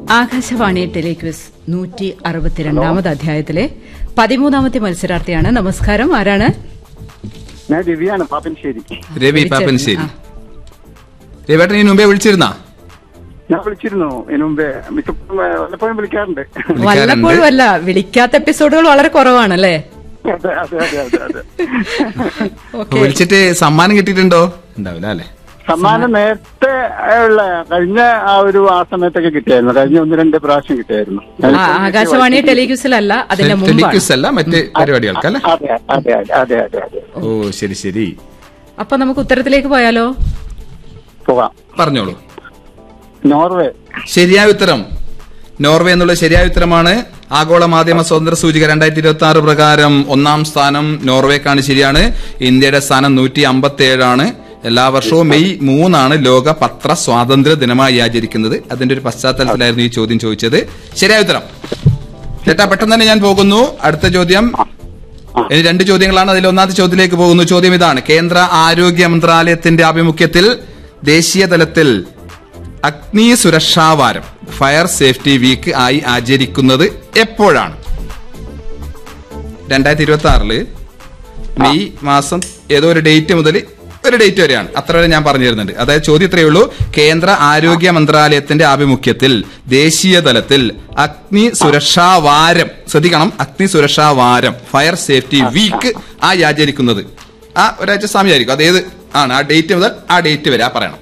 Akashvani telequiz നൂറ്റി അറുപത്തിരണ്ടാമത് അധ്യായത്തിലെ പതിമൂന്നാമത്തെ മത്സരാർത്ഥിയാണ് നമസ്കാരം ആരാണ് ഞാൻ രവിയാണ് പാപ്പൻശ്ശേരി രവി വിളിച്ചത്. പാപ്പൻശ്ശേരി ആ. രവിയേട്ടൻ ഈ മുമ്പേ വിളിച്ചിരുന്നാ ഞാൻ വിളിച്ചിരുന്നു ഇതിനു മുമ്പേ മിക്കപ്പോഴും ഏ, വല്ലപ്പോഴും വിളിക്കാറുണ്ട് വിളിക്കാറുണ്ട്. വല്ലപ്പോഴും അല്ല വിളിക്കാത്ത എപ്പിസോഡുകൾ വളരെ കുറവാണല്ലേ അതെ അതെ അതെ അതെ അതെ ഓക്കെ വിളിച്ചിട്ട് സമ്മാനം കിട്ടിയിട്ടുണ്ടോ ഉണ്ടാവില്ല അല്ലെ സമ്മാനം നേരത്തെ ഉള്ള കഴിഞ്ഞ ആ ഒരു ആ സമയത്തൊക്കെ കിട്ടിയായിരുന്നു കഴിഞ്ഞ ഒന്ന് രണ്ട് പ്രാവശ്യം കിട്ടിയായിരുന്നു ആകാശവാണി ടെലിക്വിസിലല്ല അതിന്റെ മുമ്പാണ് ടെലിക്യൂസ് അല്ല മറ്റ് പരിപാടികൾക്ക് അല്ലെ അതെ അതെ അതെ അതെ അതെ അതെ ഓ ശരി ശരി അപ്പൊ നമുക്ക് ഉത്തരത്തിലേക്ക് പോയാലോ പോവാം പറഞ്ഞോളൂ നോർവേ ശരിയായ ഉത്തരം നോർവേ എന്നുള്ള ശരിയായ ഉത്തരമാണ് ആഗോള മാധ്യമ സ്വാതന്ത്ര്യ സൂചിക രണ്ടായിരത്തി ഇരുപത്തി ആറ് പ്രകാരം ഒന്നാം സ്ഥാനം നോർവേക്കാണ് ശരിയാണ് ഇന്ത്യയുടെ സ്ഥാനം നൂറ്റി അമ്പത്തി ഏഴാണ് എല്ലാ വർഷവും മെയ് മൂന്നാണ് ലോക പത്ര സ്വാതന്ത്ര്യ ദിനമായി ആചരിക്കുന്നത് അതിന്റെ ഒരു പശ്ചാത്തലത്തിലായിരുന്നു ഈ ചോദ്യം ചോദിച്ചത് ശരിയായ ഉത്തരം ചേട്ടാ പെട്ടെന്ന് തന്നെ ഞാൻ പോകുന്നു അടുത്ത ചോദ്യം ഇനി രണ്ട് ചോദ്യങ്ങളാണ് അതിൽ ഒന്നാമത്തെ ചോദ്യത്തിലേക്ക് പോകുന്നു ചോദ്യം ഇതാണ് കേന്ദ്ര ആരോഗ്യ മന്ത്രാലയത്തിന്റെ ആഭിമുഖ്യത്തിൽ ദേശീയ തലത്തിൽ അഗ്നി സുരക്ഷാ വാരം ഫയർ സേഫ്റ്റി വീക്ക് ആയി ആചരിക്കുന്നത് എപ്പോഴാണ് രണ്ടായിരത്തി ഇരുപത്തി ആറില് മെയ് മാസം ഏതോ ഒരു ഡേറ്റ് മുതൽ ഒരു ഡേറ്റ് വരെയാണ് അത്ര വരെ ഞാൻ പറഞ്ഞു തരുന്നുണ്ട് അതായത് ചോദ്യം ഇത്രയേ ഉള്ളൂ കേന്ദ്ര ആരോഗ്യ മന്ത്രാലയത്തിന്റെ ആഭിമുഖ്യത്തിൽ ദേശീയ തലത്തിൽ അഗ്നി സുരക്ഷാ വാരം ശ്രദ്ധിക്കണം അഗ്നി സുരക്ഷാ വാരം ഫയർ സേഫ്റ്റി വീക്ക് ആയി ആചരിക്കുന്നത് ആ ഒരാഴ്ച സമയമായിരിക്കും അതേത് ആണ് ആ ഡേറ്റ് മുതൽ ആ ഡേറ്റ് വരെ ആ പറയണം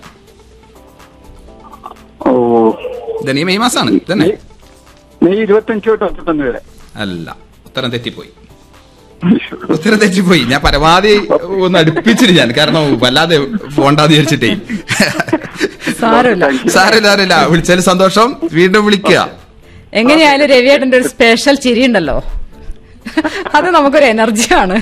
ഓ ഇതന്നെ ഈ മെയ് മാസമാണ് ഇതന്നെ മെയ്- മെയ് ഇരുപത്തഞ്ച് തൊട്ട് മുപ്പത്തൊന്ന് വരെ അല്ല ഉത്തരം തെറ്റിപ്പോയി ഉത്തരം തെറ്റിപ്പോയി ഞാൻ പരമാവധി ഒന്ന് അടുപ്പിച്ചിട്ട് ഞാൻ കാരണം വല്ലാതെ പോണ്ടാന്ന് വിചാരിച്ചിട്ടേ സാരമില്ല സാറില്ല സാറില്ല വിളിച്ചാൽ സന്തോഷം വീണ്ടും വിളിക്കുക എങ്ങനെയായാലും രവിയേട്ടന്റെ ഒരു സ്പെഷ്യൽ ചിരി ഉണ്ടല്ലോ അത് നമുക്കൊരു എനർജിയാണ്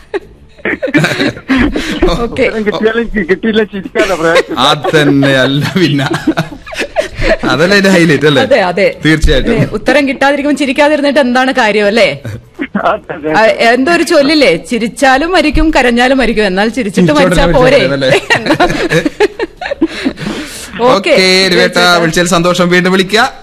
ഓക്കെ ഉത്തരം കിട്ടിയാലും കി- കിട്ടിയില്ല ചിരിക്കാതെ പ്രയാസം അതന്നെ അല്ല പിന്നെ അതല്ല അതിന്റെ ഹൈലൈറ്റ് അല്ലേ അതെ അതെ തീർച്ചയായിട്ടും അതെ, ഉത്തരം കിട്ടാതിരിക്കുമ്പോൾ ചിരിക്കാതിരുന്നിട്ട് എന്താണ് കാര്യം അല്ലേ അതെ, അതെ. ആ, എന്തോ ഒരു ചൊല്ലില്ലേ ചിരിച്ചാലും മരിക്കും കരഞ്ഞാലും മരിക്കും എന്നാൽ ചിരിച്ചിട്ട് മരിച്ചാ ചിരിച്ചോണ്ട് പോരെ മരിച്ചാ ഓക്കെ ഓക്കെ രവേട്ട വിളിച്ചാൽ സന്തോഷം വീണ്ടും വിളിക്കുക